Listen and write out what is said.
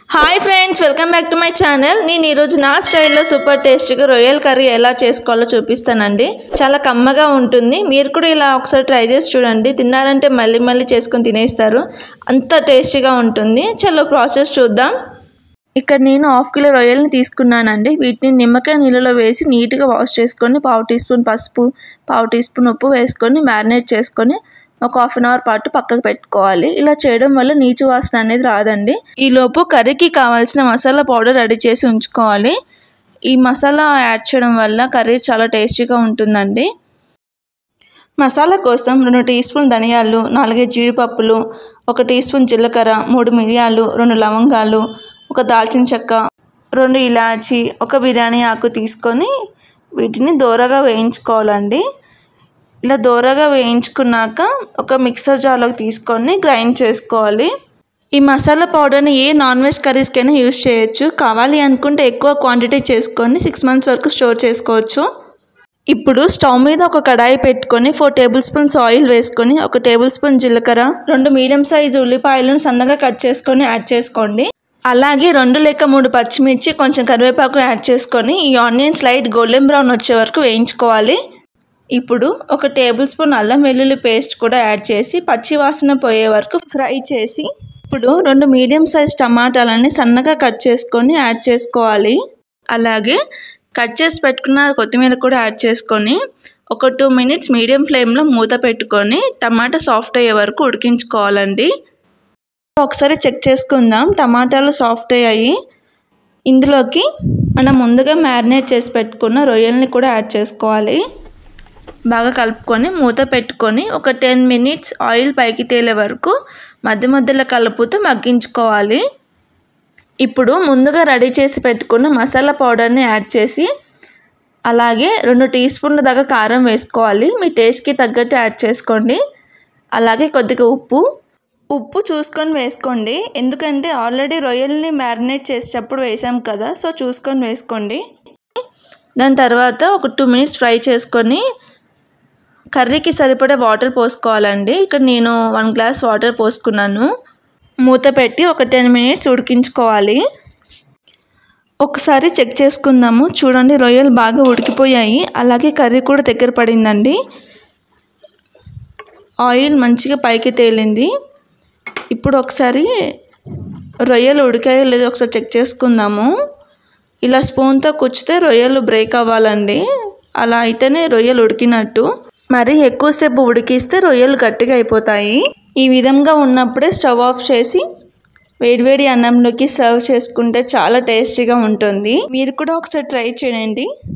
hi friends welcome back to my channel నేను ఈరోజు నా స్టైల్లో సూపర్ టేస్టీగా రొయ్యల్ కర్రీ ఎలా చేసుకోవాలో చూపిస్తానండి చాలా కమ్మగా ఉంటుంది మీరు కూడా ఇలా ఒకసారి ట్రై చేసి చూడండి తిన్నారంటే మళ్ళీ మళ్ళీ చేసుకొని తినేస్తారు అంత టేస్టీగా ఉంటుంది చలో ప్రాసెస్ చూద్దాం ఇక్కడ నేను హాఫ్ కిలో రొయ్యల్ని తీసుకున్నానండి వీటిని నిమ్మకాయ నీళ్ళలో వేసి నీట్గా వాష్ చేసుకొని పావు టీ స్పూన్ పసుపు పావు టీ స్పూన్ ఉప్పు వేసుకొని మ్యారినేట్ చేసుకొని ఒక హాఫ్ అన్ అవర్ పాటు పక్కకు పెట్టుకోవాలి ఇలా చేయడం వల్ల నీచు వాసన అనేది రాదండి ఈ లోపు కర్రీకి కావాల్సిన మసాలా పౌడర్ రెడీ చేసి ఉంచుకోవాలి ఈ మసాలా యాడ్ చేయడం వల్ల కర్రీ చాలా టేస్టీగా ఉంటుందండి మసాలా కోసం రెండు టీ స్పూన్ ధనియాలు నాలుగైదు జీడిపప్పులు ఒక టీ స్పూన్ జీలకర్ర మూడు మిరియాలు రెండు లవంగాలు ఒక దాల్చిన చెక్క రెండు ఇలాచి ఒక బిర్యానీ ఆకు తీసుకొని వీటిని దోరగా వేయించుకోవాలండి ఇలా దోరగా వేయించుకున్నాక ఒక మిక్సర్ జార్లోకి తీసుకొని గ్రైండ్ చేసుకోవాలి ఈ మసాలా పౌడర్ని ఏ నాన్ వెజ్ కర్రీస్కైనా యూజ్ చేయొచ్చు కావాలి అనుకుంటే ఎక్కువ క్వాంటిటీ చేసుకొని సిక్స్ మంత్స్ వరకు స్టోర్ చేసుకోవచ్చు ఇప్పుడు స్టవ్ మీద ఒక కడాయి పెట్టుకొని ఫోర్ టేబుల్ స్పూన్స్ ఆయిల్ వేసుకొని ఒక టేబుల్ స్పూన్ జీలకర్ర రెండు మీడియం సైజు ఉల్లిపాయలను సన్నగా కట్ చేసుకొని యాడ్ చేసుకోండి అలాగే రెండు లేక మూడు పచ్చిమిర్చి కొంచెం కరివేపాకు యాడ్ చేసుకొని ఈ ఆనియన్స్ లైట్ గోల్డెన్ బ్రౌన్ వచ్చే వరకు వేయించుకోవాలి ఇప్పుడు ఒక టేబుల్ స్పూన్ అల్లం వెల్లుల్లి పేస్ట్ కూడా యాడ్ చేసి పచ్చి వాసన పోయే వరకు ఫ్రై చేసి ఇప్పుడు రెండు మీడియం సైజ్ టమాటాలని సన్నగా కట్ చేసుకొని యాడ్ చేసుకోవాలి అలాగే కట్ చేసి పెట్టుకున్న కొత్తిమీర కూడా యాడ్ చేసుకొని ఒక టూ మినిట్స్ మీడియం ఫ్లేమ్లో మూత పెట్టుకొని టమాటా సాఫ్ట్ అయ్యే వరకు ఉడికించుకోవాలండి ఒకసారి చెక్ చేసుకుందాం టమాటాలు సాఫ్ట్ అయ్యాయి ఇందులోకి మనం ముందుగా మ్యారినేట్ చేసి పెట్టుకున్న రొయ్యల్ని కూడా యాడ్ చేసుకోవాలి బాగా కలుపుకొని మూత పెట్టుకొని ఒక టెన్ మినిట్స్ ఆయిల్ పైకి తేలే వరకు మధ్య మధ్యలో కలుపుతూ మగ్గించుకోవాలి ఇప్పుడు ముందుగా రెడీ చేసి పెట్టుకున్న మసాలా పౌడర్ని యాడ్ చేసి అలాగే రెండు టీ స్పూన్ల దాకా కారం వేసుకోవాలి మీ టేస్ట్కి తగ్గట్టు యాడ్ చేసుకోండి అలాగే కొద్దిగా ఉప్పు ఉప్పు చూసుకొని వేసుకోండి ఎందుకంటే ఆల్రెడీ రొయ్యల్ని మ్యారినేట్ చేసేటప్పుడు వేసాం కదా సో చూసుకొని వేసుకోండి దాని తర్వాత ఒక టూ మినిట్స్ ఫ్రై చేసుకొని కర్రీకి సరిపడే వాటర్ పోసుకోవాలండి ఇక్కడ నేను వన్ గ్లాస్ వాటర్ పోసుకున్నాను మూత పెట్టి ఒక టెన్ మినిట్స్ ఉడికించుకోవాలి ఒకసారి చెక్ చేసుకుందాము చూడండి రొయ్యలు బాగా ఉడికిపోయాయి అలాగే కర్రీ కూడా దగ్గర పడిందండి ఆయిల్ మంచిగా పైకి తేలింది ఇప్పుడు ఒకసారి రొయ్యలు ఉడికాయో లేదో ఒకసారి చెక్ చేసుకుందాము ఇలా స్పూన్తో కుచ్చితే రొయ్యలు బ్రేక్ అవ్వాలండి అలా అయితేనే రొయ్యలు ఉడికినట్టు మరి ఎక్కువసేపు ఉడికిస్తే రొయ్యలు గట్టిగా అయిపోతాయి ఈ విధంగా ఉన్నప్పుడే స్టవ్ ఆఫ్ చేసి వేడివేడి అన్నంలోకి సర్వ్ చేసుకుంటే చాలా టేస్టీగా ఉంటుంది మీరు కూడా ఒకసారి ట్రై చేయండి